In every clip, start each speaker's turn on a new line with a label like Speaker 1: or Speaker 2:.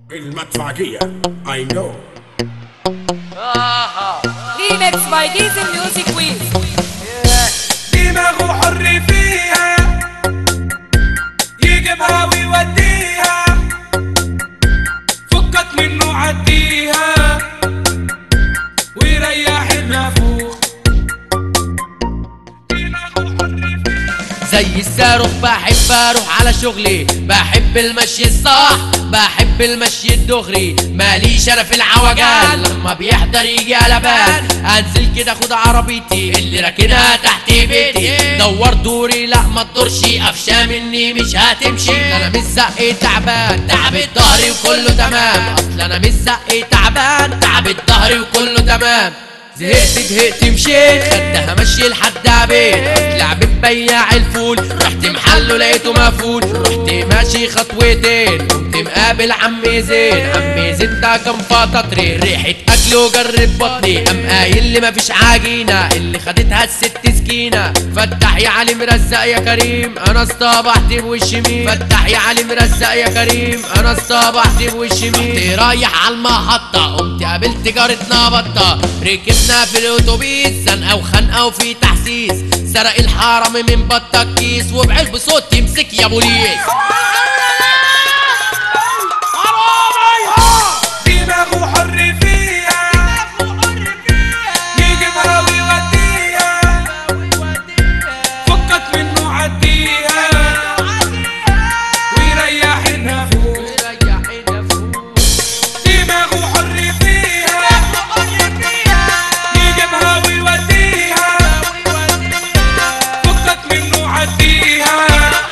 Speaker 1: المدفعجية I know
Speaker 2: Remix by Diesel Music Week.
Speaker 3: دماغه حر فيها يجيبها ويوديها فكك منه عديها ويريح النافوخ دماغه حر فيها
Speaker 4: زي الصاروخ بحب اروح على شغلي بحب المشي الصح بحب المشي الدغري ماليش انا في العوجان لما بيحضر يجي على بال انزل كده خد عربيتي اللي راكنها تحت بيتي دور دوري لا ما تدورش قفشه مني مش هتمشي انا مش زقي تعبان تعب ظهري وكله تمام اصل انا مش زقي تعبان تعب ظهري وكله تمام زهقت زهقت مشيت خدها مشي لحد عبيد لعب بياع الفول رحت محله لقيته مقفول رحت ماشي خطوتين قمت مقابل عمي زين عمي زين ده كان فطاطري ريحة اكل وجرب بطني قام قايل لي مفيش عجينة اللي خدتها الست سكينة فتح يا علي مرزق يا كريم انا اصطبحت بوش مين فتح يا علي مرزق يا كريم انا اصطبحت بوش مين رحت رايح على المحطة قمت قابلت جارتنا بطة ركبنا في الاتوبيس زنقة وخنقة وفي تحسيس سرق الحرم من بطة كيس وبعلب صوت يمسك يا بوليس
Speaker 3: دماغه حر فيها يجيبها ويوديها فكك منه عديها ويريح النافوخ دماغه حر فيها يجيبها ويوديها فكك منه عديها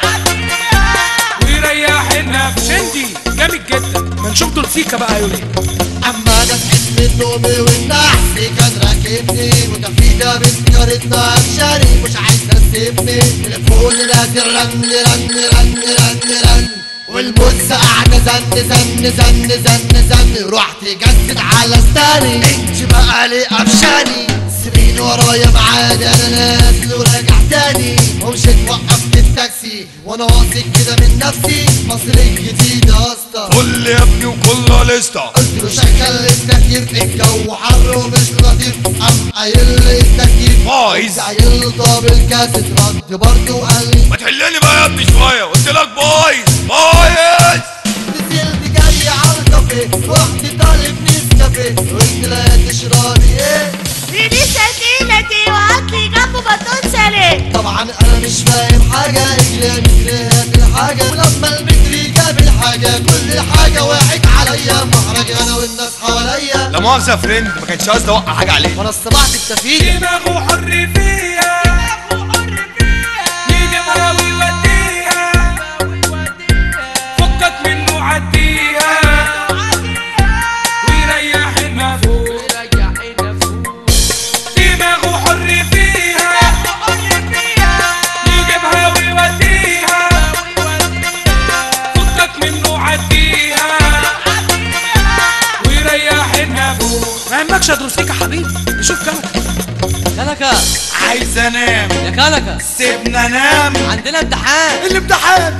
Speaker 3: ويريح النافوخ شندي جامد جدا ما نشوف دول سيكا بقى يقول ايه
Speaker 5: اما انا صحيت من نومي والنحس كان راكبني وتفيدة بسيارتنا افشاري مش عايز تسيبني تليفون لازم رن رن رن رن رن والبوس قاعدة زن زن زن زن زن رحت جسد على ستاني انت بقى لي افشاني سيبيني ورايا معادي انا نازل وراجع تاني ومشيت وقفت التاكسي وانا واثق كده من نفسي مصر الجديدة يا اسطى
Speaker 6: كل يا ابني وكلها لسته
Speaker 5: قلت له شغل التكييف الجو حر ومش لطيف قام قايل لي التكييف
Speaker 6: بايظ.
Speaker 5: قايل له طب الكاسيت رد برضه وقال لي
Speaker 6: ما تحلني بقى يا ابني شويه قلت لك بايظ بايظ
Speaker 5: نزلت جاي على الكافيه رحت طالب نسكافيه قلت لها تشربي ايه
Speaker 7: دي سكينتي وهاتلي جنبه بطون سليم
Speaker 5: طبعا انا مش فاهم حاجه اجري متري هات الحاجه ولما المتري جاب الحاجه كل حاجه وقعت عليا محرج انا والناس حواليا
Speaker 6: لا مؤاخذه يا فريند ما كانش قصدي اوقع حاجه عليك
Speaker 5: وانا اصطبحت التفيله
Speaker 3: دماغه حر فيها يجيبها ويوديها فكك منه عديها ويريح النافوخ دماغه حر فيها يجيبها ويوديها فكك منه عديها ويريح النافوخ ما يهمكش يا دروسيك يا حبيبي نشوف كلامك
Speaker 4: كنكة
Speaker 6: عايز انام
Speaker 4: يا كنكة
Speaker 6: سيبنا انام
Speaker 4: عندنا امتحان
Speaker 6: الامتحان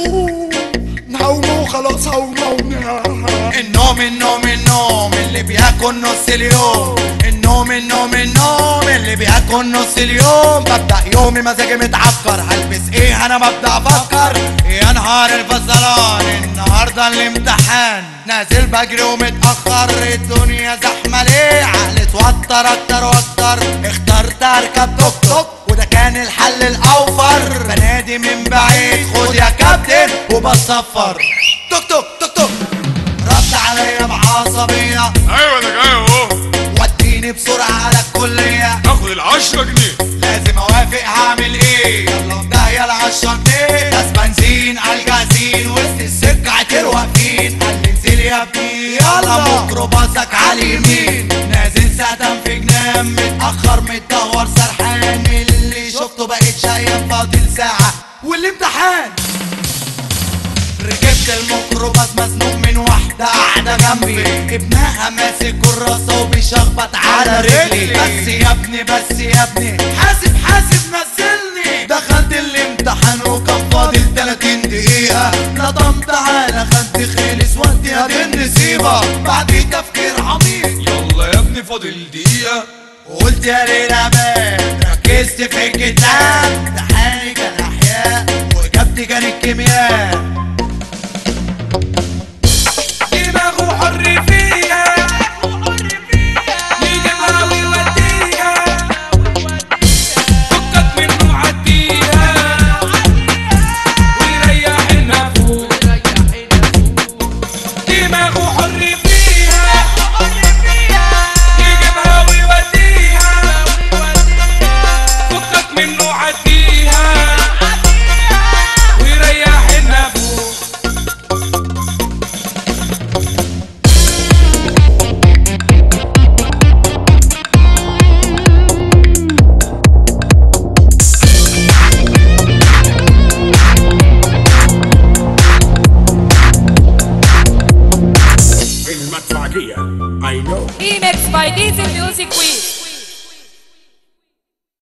Speaker 6: نوم خلاص هقوم النوم النوم النوم اللي بياكل نص اليوم النوم النوم النوم اللي بياكل نص اليوم ببدأ يومي مزاجي متعكر هلبس ايه انا ببدأ افكر يا نهار الفصلان النهارده الامتحان نازل بجري ومتأخر الدنيا زحمة ليه عقلي اتوتر اكتر واكتر اخترت اركب توك توك وده كان الحل الاوفر بنادي من بعيد خد يا كابتن وبصفر توك توك توك توك رد عليا بعصبية
Speaker 8: ايوه انا جاي اهو
Speaker 6: وديني بسرعة على الكلية
Speaker 8: اخد العشرة جنيه
Speaker 6: لازم اوافق هعمل ايه يلا في داهية العشرة جنيه ناس بنزين على الجازين وسط السكة عتر واقفين قال لي انزل يا ابني يلا ميكروباصك على اليمين نازل سقدم في جنان متأخر متدور سرحان اللي شفته بقيت شايف فاضل ساعة والامتحان ركبت الميكروباص مزنوق من واحدة قاعدة جنبي ابنها ماسك كراسة وبيشخبط على رجلي بس يا ابني بس يا ابني حاسب حاسب نزلني دخلت الامتحان وكان فاضل 30 دقيقة نظمت على خدي خلص وقتي بعدين نسيبها بعد تفكير عميق
Speaker 8: يلا يا ابني فاضل دقيقة
Speaker 6: قلت يا ليلى بان ركزت في الكتاب ده حاجة الأحياء وإجابتي كانت الكيمياء
Speaker 3: دماغه حر فيها يجيبها ويوديها فكك منه عديها ويريح النفوس دماغه حر فيها يجيبها ويوديها فكك منه عديها ويريح النفوس
Speaker 1: المدفعية I know
Speaker 2: Remix by Diesel Music Week.